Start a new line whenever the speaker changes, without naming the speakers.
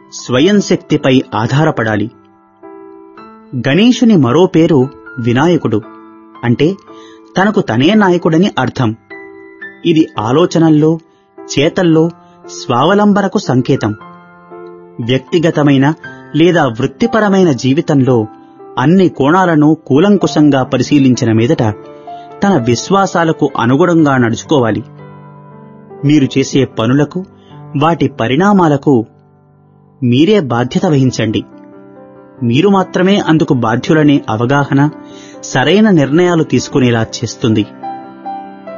స్వయం శక్తిపై ఆధారపడాలి గణేశుని మరో పేరు వినాయకుడు అంటే తనకు తనే నాయకుడని అర్థం ఇది ఆలోచనల్లో చేతల్లో స్వావలంబనకు సంకేతం వ్యక్తిగతమైన లేదా వృత్తిపరమైన జీవితంలో అన్ని కోణాలను కూలంకుషంగా పరిశీలించిన మీదట తన విశ్వాసాలకు అనుగుణంగా నడుచుకోవాలి మీరు చేసే పనులకు వాటి పరిణామాలకు మీరే బాధ్యత వహించండి మీరు మాత్రమే అందుకు బాధ్యులనే అవగాహన సరైన నిర్ణయాలు తీసుకునేలా చేస్తుంది